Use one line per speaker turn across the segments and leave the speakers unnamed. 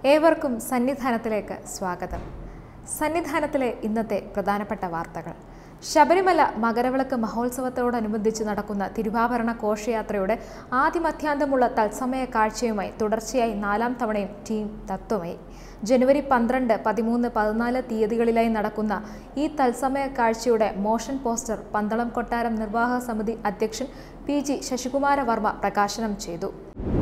ഏവർക്കും സന്നിധാനത്തിലേക്ക് സ്വാഗതം സന്നിധാനത്തിലെ ഇന്നത്തെ പ്രധാനപ്പെട്ട വാർത്തകൾ ശബരിമല മകരവിളക്ക് മഹോത്സവത്തോടനുബന്ധിച്ച് നടക്കുന്ന തിരുവാഭരണ ഘോഷയാത്രയുടെ ആദ്യമധ്യാന്തമുള്ള തത്സമയ കാഴ്ചയുമായി തുടർച്ചയായി നാലാം തവണയും ടീം തത്വമയി ജനുവരി പന്ത്രണ്ട് പതിമൂന്ന് പതിനാല് തീയതികളിലായി നടക്കുന്ന ഈ തത്സമയ കാഴ്ചയുടെ മോഷൻ പോസ്റ്റർ പന്തളം കൊട്ടാരം നിർവാഹക സമിതി അധ്യക്ഷൻ പി ജി ശശികുമാര വർമ്മ പ്രകാശനം ചെയ്തു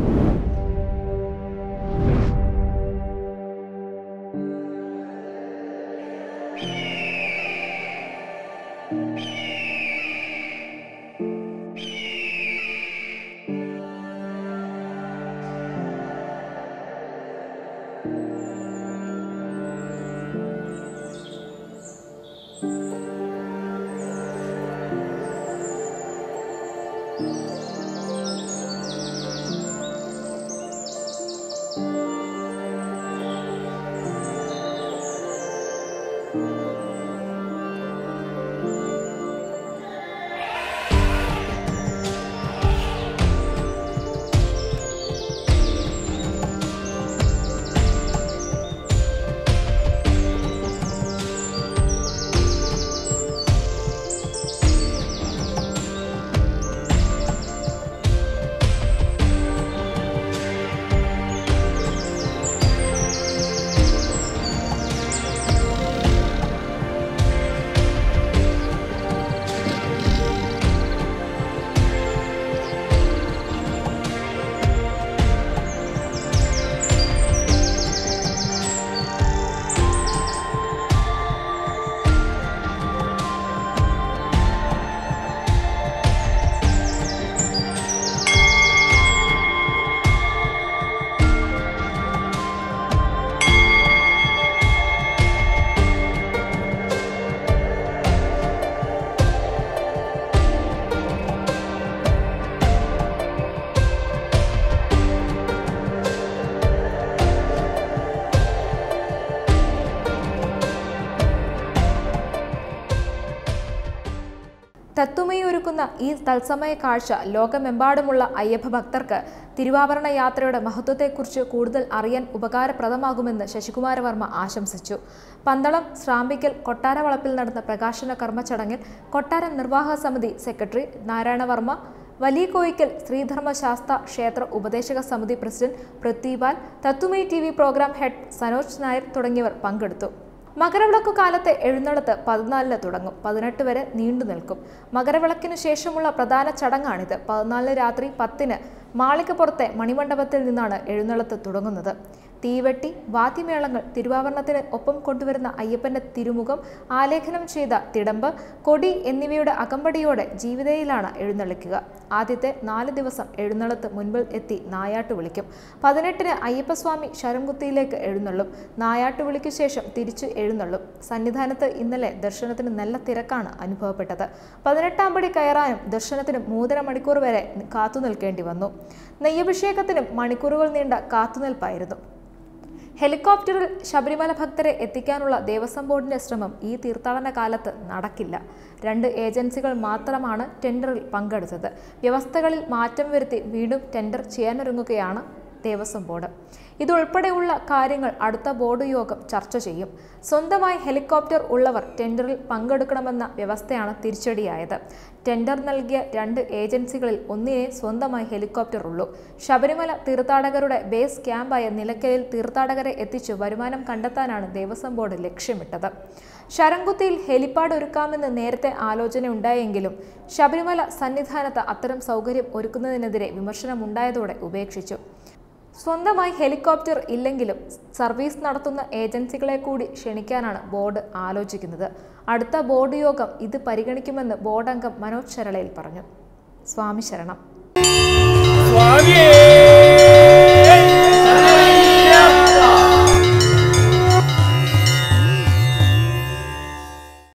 തത്തുമയി ഒരുക്കുന്ന ഈ തത്സമയ കാഴ്ച ലോകമെമ്പാടുമുള്ള അയ്യപ്പ ഭക്തർക്ക് തിരുവാഭരണ യാത്രയുടെ മഹത്വത്തെക്കുറിച്ച് കൂടുതൽ അറിയാൻ ഉപകാരപ്രദമാകുമെന്ന് ശശികുമാര വർമ്മ ആശംസിച്ചു പന്തളം ശ്രാമ്പിക്കൽ കൊട്ടാരവളപ്പിൽ നടന്ന പ്രകാശന കർമ്മച്ചടങ്ങിൽ കൊട്ടാരം നിർവാഹക സമിതി സെക്രട്ടറി നാരായണവർമ്മ വലിയ കോയിക്കൽ ശ്രീധർമ്മശാസ്ത്ര ക്ഷേത്ര ഉപദേശക സമിതി പ്രസിഡന്റ് പൃഥ്വിപാൽ തത്തുമൈ T V programme head Sanoj Nair തുടങ്ങിയവർ പങ്കെടുത്തു മകരവിളക്കു കാലത്തെ എഴുന്നള്ളത്ത് പതിനാലിന് തുടങ്ങും പതിനെട്ട് വരെ നീണ്ടു നിൽക്കും മകരവിളക്കിനു ശേഷമുള്ള പ്രധാന ചടങ്ങാണിത് പതിനാലിന് രാത്രി പത്തിന് മാളികപ്പുറത്തെ മണിമണ്ഡപത്തിൽ നിന്നാണ് എഴുന്നള്ളത്ത് തുടങ്ങുന്നത് തീവെട്ടി വാദ്യമേളങ്ങൾ തിരുവാഭരണത്തിന് ഒപ്പം കൊണ്ടുവരുന്ന അയ്യപ്പന്റെ തിരുമുഖം ആലേഖനം ചെയ്ത തിടമ്പ് കൊടി എന്നിവയുടെ അകമ്പടിയോടെ ജീവിതയിലാണ് എഴുന്നള്ളിക്കുക ആദ്യത്തെ നാല് ദിവസം എഴുന്നള്ളത്ത് മുൻപിൽ എത്തി നായാട്ട് വിളിക്കും പതിനെട്ടിന് അയ്യപ്പസ്വാമി ശരംകുത്തിയിലേക്ക് എഴുന്നള്ളും നായാട്ട് വിളിക്കു ശേഷം തിരിച്ചു എഴുന്നള്ളും സന്നിധാനത്ത് ഇന്നലെ ദർശനത്തിന് നല്ല തിരക്കാണ് അനുഭവപ്പെട്ടത് പതിനെട്ടാം പടി കയറാനും ദർശനത്തിനും മൂന്നര മണിക്കൂർ വരെ കാത്തു നിൽക്കേണ്ടി വന്നു നെയ്യഭിഷേകത്തിനും മണിക്കൂറുകൾ നീണ്ട കാത്തുനിൽപ്പായിരുന്നു ഹെലികോപ്റ്ററിൽ ശബരിമല ഭക്തരെ എത്തിക്കാനുള്ള ദേവസ്വം ബോർഡിന്റെ ശ്രമം ഈ തീർത്ഥാടന കാലത്ത് നടക്കില്ല രണ്ട് ഏജൻസികൾ മാത്രമാണ് ടെൻഡറിൽ പങ്കെടുത്തത് വ്യവസ്ഥകളിൽ മാറ്റം വരുത്തി വീണ്ടും ടെൻഡർ ചെയ്യാനൊരുങ്ങുകയാണ് ദേവസ്വം ബോർഡ് ഇതുൾപ്പെടെയുള്ള കാര്യങ്ങൾ അടുത്ത ബോർഡ് യോഗം ചർച്ച ചെയ്യും സ്വന്തമായി ഹെലികോപ്റ്റർ ഉള്ളവർ ടെൻഡറിൽ പങ്കെടുക്കണമെന്ന വ്യവസ്ഥയാണ് തിരിച്ചടിയായത് ടെൻഡർ നൽകിയ രണ്ട് ഏജൻസികളിൽ ഒന്നിനെ സ്വന്തമായി ഹെലികോപ്റ്റർ ഉള്ളൂ ശബരിമല തീർത്ഥാടകരുടെ ബേസ് ക്യാമ്പായ നിലയ്ക്കലിൽ തീർത്ഥാടകരെ എത്തിച്ച് വരുമാനം കണ്ടെത്താനാണ് ദേവസ്വം ബോർഡ് ലക്ഷ്യമിട്ടത് ശരംകുത്തിയിൽ ഹെലിപ്പാഡ് ഒരുക്കാമെന്ന് നേരത്തെ ആലോചന ഉണ്ടായെങ്കിലും ശബരിമല സന്നിധാനത്ത് അത്തരം സൗകര്യം ഒരുക്കുന്നതിനെതിരെ വിമർശനമുണ്ടായതോടെ ഉപേക്ഷിച്ചു സ്വന്തമായി ഹെലികോപ്റ്റർ ഇല്ലെങ്കിലും സർവീസ് നടത്തുന്ന ഏജൻസികളെ കൂടി ക്ഷണിക്കാനാണ് ബോർഡ് ആലോചിക്കുന്നത് അടുത്ത ബോർഡ് യോഗം ഇത് പരിഗണിക്കുമെന്ന് ബോർഡ് അംഗം മനോജ് ശരളയിൽ പറഞ്ഞു സ്വാമി ശരണം
സ്വാമിയേ